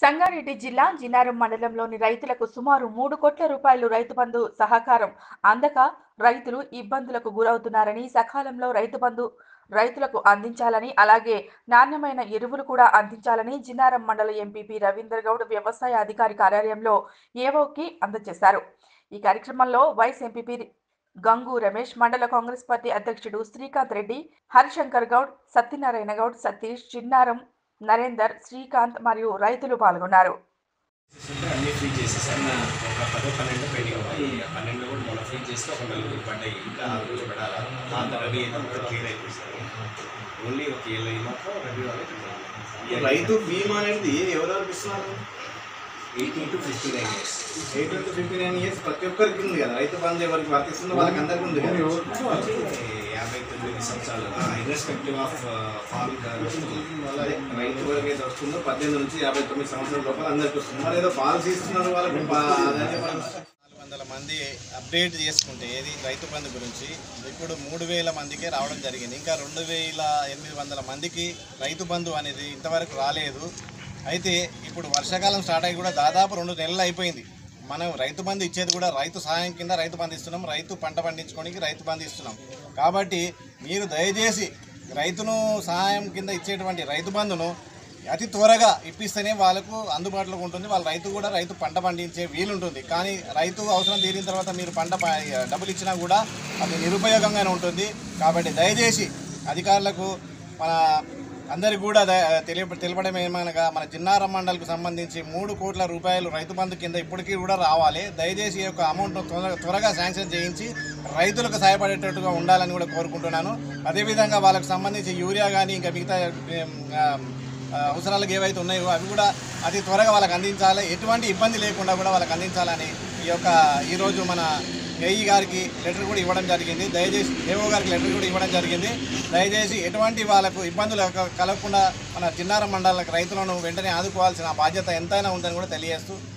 సంగారెడ్డి జిల్లా జిన్నారం మండలంలోని రైతులకు సుమారు మూడు కోట్ల రూపాయలు రైతు బంధు సహకారం అందక రైతులు ఇబ్బందులకు గురవుతున్నారని సకాలంలో రైతు బంధు రైతులకు అందించాలని అలాగే నాణ్యమైన ఎరువులు కూడా అందించాలని జిన్నారం మండల ఎంపీపీ రవీందర్ గౌడ్ వ్యవసాయ అధికారి కార్యాలయంలో ఏవోకి అందజేశారు ఈ కార్యక్రమంలో వైస్ ఎంపీపీ గంగు రమేష్ మండల కాంగ్రెస్ పార్టీ అధ్యక్షుడు శ్రీకాంత్ రెడ్డి హరిశంకర్ గౌడ్ సత్యనారాయణ గౌడ్ సతీష్ చిన్నారం నరేందర్ శ్రీకాంత్ మరియు రైతులు పాల్గొన్నారు ఉంటే అన్ని ఫ్రీ చేసేసారు నా ఒక పదో పన్నెండు పెండింగ్ ఉన్నాయి ఆ పన్నెండు కూడా మొన్న ఫ్రీ చేస్తే ఒక నలుగురు పడ్డాయి ఇంకా ఆరు రోజులు పడాలా అంత రవి అయితే మొత్తం క్లియర్ అయిపోయింది ఓన్లీ ఒక ఏళ్ళు అయి మాత్రం రవి వాళ్ళకి రైతు బీమా అనేది ఎవరెవరికి ఇస్తున్నారు eighteen to fifty nine years eight to fifty nine years ప్రతి ఒక్కరికి ఉంది కదా రైతు బంధు ఎవరికి వర్తిస్తుందో వాళ్ళకి అందరికీ ఉంది కదా యాభై తొమ్మిది సంవత్సరాలు ఇర్రెస్పెక్టివ్ ఆఫ్ ఫార్మ్ అదే రైతు వరకు అయితే వస్తుందో పద్దెనిమిది నుంచి యాభై తొమ్మిది సంవత్సరాల లోపల అందరికి వస్తుంది మరి ఏదో పాలసీ ఇస్తున్నారు వాళ్ళకి పా- అదే మనం నాలుగు వందల మంది అప్డేట్ చేసుకుంటే ఏది రైతు బంధు గురించి ఇప్పుడు మూడు వేల మందికే రావడం జరిగింది ఇంకా రెండు వేల ఎనిమిది వందల మందికి రైతు బంధు అనేది ఇంతవరకు రాలేదు అయితే ఇప్పుడు వర్షాకాలం స్టార్ట్ అయ్యి కూడా దాదాపు రెండు నెలలు అయిపోయింది మనం రైతు బంధు ఇచ్చేది కూడా రైతు సహాయం కింద రైతు బంధు ఇస్తున్నాం రైతు పంట పండించుకోవడానికి రైతు బంధు ఇస్తున్నాం కాబట్టి మీరు దయచేసి రైతును సహాయం కింద ఇచ్చేటువంటి రైతు బంధును అతి త్వరగా ఇప్పిస్తేనే వాళ్ళకు అందుబాటులో ఉంటుంది వాళ్ళ రైతు కూడా రైతు పంట పండించే వీలుంటుంది కానీ రైతు అవసరం తీరిన తర్వాత మీరు పంట ప- డబ్బులు ఇచ్చినా కూడా అది నిరుపయోగంగానే ఉంటుంది కాబట్టి దయచేసి అధికారులకు మన అందరికి కూడా ద- తెలియ తెలపడం ఏమనగా మన జిన్నారం మండలికి సంబంధించి మూడు కోట్ల రూపాయలు రైతు బంధు కింద ఇప్పటికీ కూడా రావాలి దయచేసి ఈ యొక్క అమౌంట్ త్వరగా త్వరగా శాంక్షన్ చేయించి రైతులకు సహాయపడేటట్టుగా ఉండాలని కూడా కోరుకుంటున్నాను అదేవిధంగా వాళ్ళకి సంబంధించి యూరియా కానీ ఇంకా మిగతా ఏం, ఆ, ఆ, అవసరాలకు ఏవైతే ఉన్నాయో అవి కూడా అతి త్వరగా వాళ్ళకి అందించాలి ఎటువంటి ఇబ్బంది లేకుండా కూడా వాళ్ళకి అందించాలని ఈ యొక్క ఈరోజు మన ఏఈ గారికి లెటర్ కూడా ఇవ్వడం జరిగింది దయచేసి ఏఓ గారికి లెటర్ కూడా ఇవ్వడం జరిగింది దయచేసి ఎటువంటి వాళ్ళకు ఇబ్బందులు క- కలగకుండా మన చిన్నారం మండల రైతులను వెంటనే ఆదుకోవాల్సిన బాధ్యత ఎంతైనా ఉందని కూడా తెలియజేస్తూ